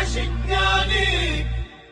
وحشتني عليك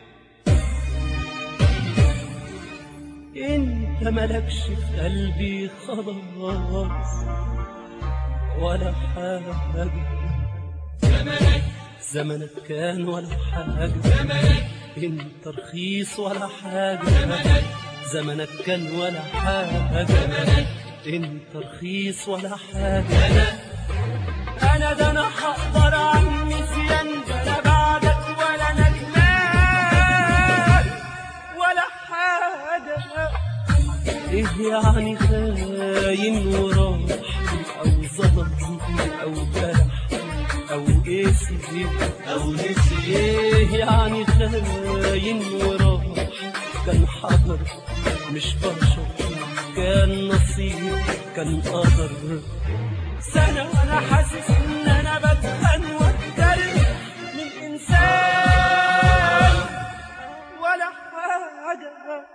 انت ملكش في قلبي خلاص ولا حاجة زمنك زمنك كان ولا حاجة زمنك انت رخيص ولا حاجة زمنك زمنك كان ولا حاجة زمنك انت رخيص ولا حاجة انا ده انا هقدر عن نسيان ده انا بعدك ولا ندمان ولا حاجة ايه يعني خاين وراح او ظلم او جرح او قسي أو نسي ايه يعني خاين وراح كان حضر مش بشر كان نصيب كان قدر سنة وانا حاسس ان انا بتخن واتجرح من انسان ولا حاجة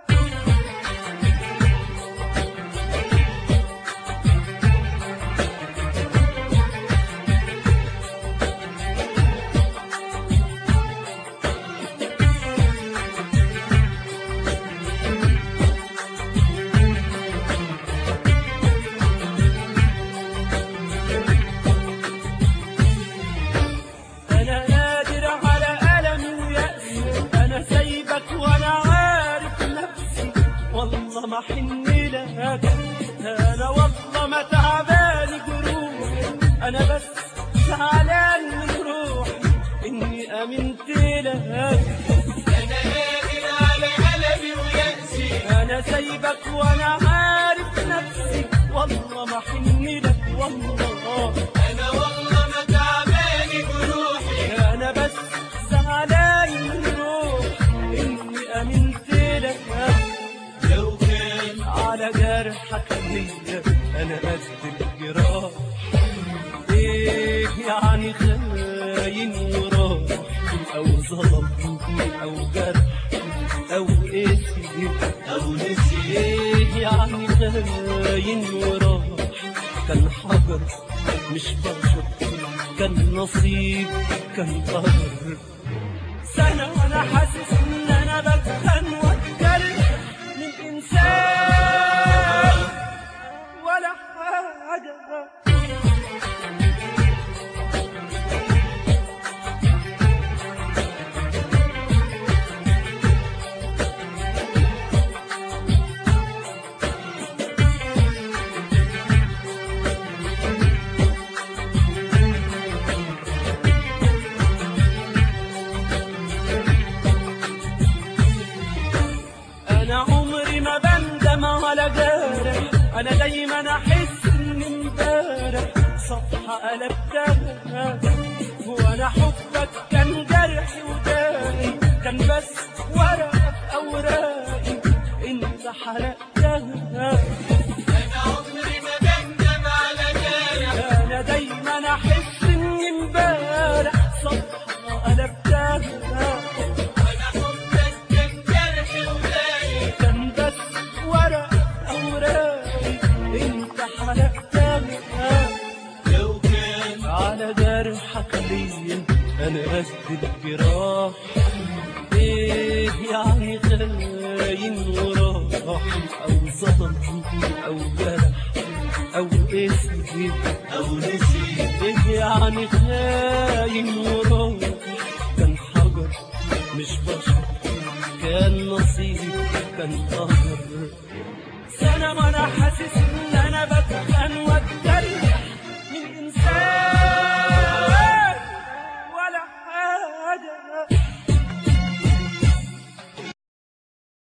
انا قادر على ألمي ويأسي انا سايبك وانا عارف نفسي والله ما حن لك انا والله ما تعبان جروحي انا بس زعلان من روحي اني امنت لك أنا قادر على ألمي ويأسي انا سايبك وانا عارف نفسي والله ما حن لك والله أنا والله ما تعبان جروحي انا بس زعلان من روحي اني امنت لك لو كان على جرحك ليا انا قد الجراح ايه يعني خاين وراح او ظلمني او جرح او اسمي أو نسي ايه يعني خاين وراح كان حجر مش بشر كان نصيب كان قدر سنة وانا حاسس ان انا بتخن واتجرح من انسان ولا حاجة انا عمري ما بندم على جارح انا دايما احس ان امبارح صفحة قلبتها وانا حبك كان جرحي وداري كان بس ورقة في اوراقي انت حرقتها أنا عمري ما بندم على جارح انا دايما احس ان امبارح صفحة قلبتها أنا حبك كان جرحي وداري كان بس ورق أوراقي انت حرقتها لو كان على جرحك ليا انا قد الجراح ايه يعني خاين وراح او ظلم او جرح او اسمي أو نسي ايه يعني خاين وراح كان حجر مش بشر كان نصيب كان قدر سنة وانا حاسس ان